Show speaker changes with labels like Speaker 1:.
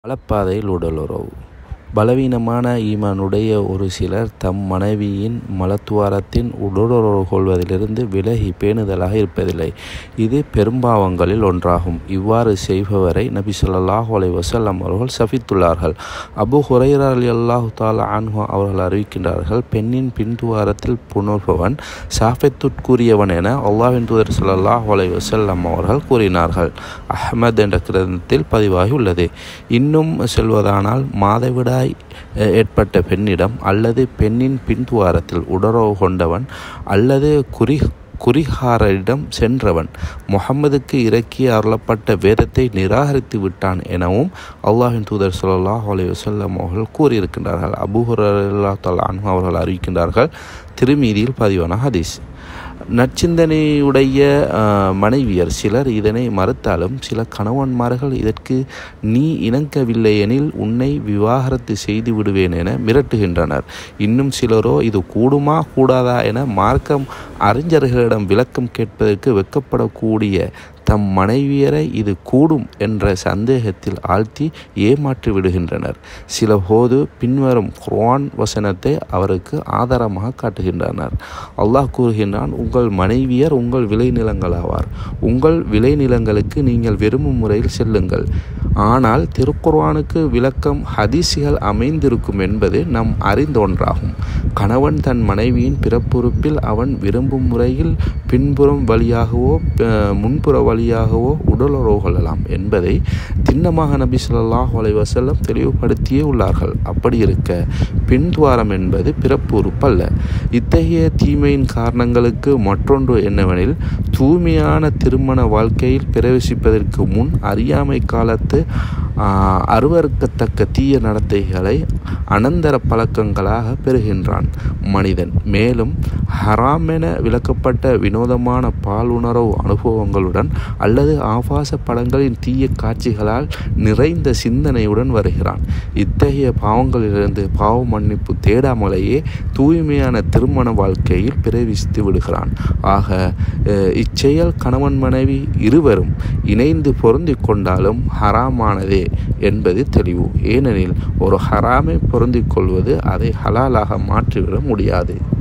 Speaker 1: மலப்பாதையில் உடலுறவு பலவீனமான ஈமானுடைய ஒரு சிலர் தம் மனைவியின் மலத்துவாரத்தின் உடலுறவு கொள்வதிலிருந்து விலகி பேணுதலாக இருப்பதில்லை இது பெரும்பாவங்களில் ஒன்றாகும் இவ்வாறு செய்பவரை நபி ஸல்லல்லாஹு அலைஹி வஸல்லம் அவர்கள் சபித்துள்ளார்கள் அபு ஹுரைரா ரலியல்லாஹு தஆலா அன்ஹு அவர்கள் அறிவிக்கின்றார்கள் பெண்ணின் பின்துவாரத்தில் புணர்பவன் சாஃபத்துட்குரியவன் என அல்லாஹ்வின் தூதர் ஸல்லல்லாஹு அலைஹி வஸல்லம் அவர்கள் கூறினார்கள் அஹ்மத் என்ற கிரந்தத்தில் பதிவாகி உள்ளது இன்னும் செல்வதானால் மாதவிடாய் ஏற்பட்ட பெண்ணிடம் அல்லது பெண்ணின் பின்துவாரத்தில் உடறவு கொண்டவன் அல்லது குறி குறிகாரரிடம் சென்றவன் முகம்மதுக்கு இறக்கி அருளப்பட்ட வேதத்தை நிராகரித்து விட்டான் எனவும் அல்லாஹின் தூதர் சொல்லல்லாஹ் அலி வசல்லம் அவர்கள் கூறியிருக்கின்றார்கள் அபுஹுரல்லா தலான் அவர்கள் அறிவிக்கின்றார்கள் திருமீதியில் பதிவான ஹதீஸ் நற்சிந்தனையுடைய மனைவியர் சிலர் இதனை மறுத்தாலும் சில கணவன்மார்கள் இதற்கு நீ இணங்கவில்லை எனில் உன்னை விவாகரத்து செய்து விடுவேன் என மிரட்டுகின்றனர் இன்னும் சிலரோ இது கூடுமா கூடாதா என மார்க்கம் அறிஞர்களிடம் விளக்கம் கேட்பதற்கு வெக்கப்படக்கூடிய தம் மனைவியரை இது கூடும் என்ற சந்தேகத்தில் ஆழ்த்தி ஏமாற்றி விடுகின்றனர் சில போது பின்வரும் குர்ஆன் வசனத்தை அவருக்கு ஆதாரமாக காட்டுகின்றனர் அல்லாஹ் கூறுகின்றான் உங்கள் மனைவியர் உங்கள் விளைநிலங்களாவார் உங்கள் விளைநிலங்களுக்கு நீங்கள் விரும்பும் முறையில் செல்லுங்கள் ஆனால் திருக்குர்ஆனுக்கு விளக்கம் ஹதீஸுகள் அமைந்திருக்கும் என்பது நம் அறிந்த ஒன்றாகும் கணவன் தன் மனைவியின் பிறப்புறுப்பில் அவன் விரும்பும் முறையில் பின்புறம் வழியாகவோ முன்புற வழியாகவோ உடலுறவு கொள்ளலாம் என்பதை திண்ணமாக நபி சொல்லாஹ் அலை வசல்லம் தெளிவுபடுத்தியே உள்ளார்கள் அப்படி இருக்க பின்துவாரம் என்பது பிறப்பு உறுப்பல்ல இத்தகைய தீமையின் காரணங்களுக்கு மற்றொன்று என்னவெனில் தூய்மையான திருமண வாழ்க்கையில் பிரவேசிப்பதற்கு முன் அறியாமை காலத்து அருவறுக்கத்தக்க தீய நடத்தைகளை அனந்தர பழக்கங்களாக பெறுகின்றான் மனிதன் மேலும் ஹராம் என விளக்கப்பட்ட வினோதமான பாலுணர்வு அனுபவங்களுடன் அல்லது ஆபாச படங்களின் தீய காட்சிகளால் நிறைந்த சிந்தனையுடன் வருகிறான் இத்தகைய பாவங்களிலிருந்து பாவ மன்னிப்பு தேடாமலேயே தூய்மையான திருமண வாழ்க்கையில் பிரவேசித்து விடுகிறான் ஆக இச்செயல் கணவன் மனைவி இருவரும் இணைந்து பொருந்தி கொண்டாலும் ஹராமானதே என்பது தெளிவு ஏனெனில் ஒரு ஹராமை பொருந்திக் கொள்வது அதை ஹலாலாக மாற்றிவிட முடியாது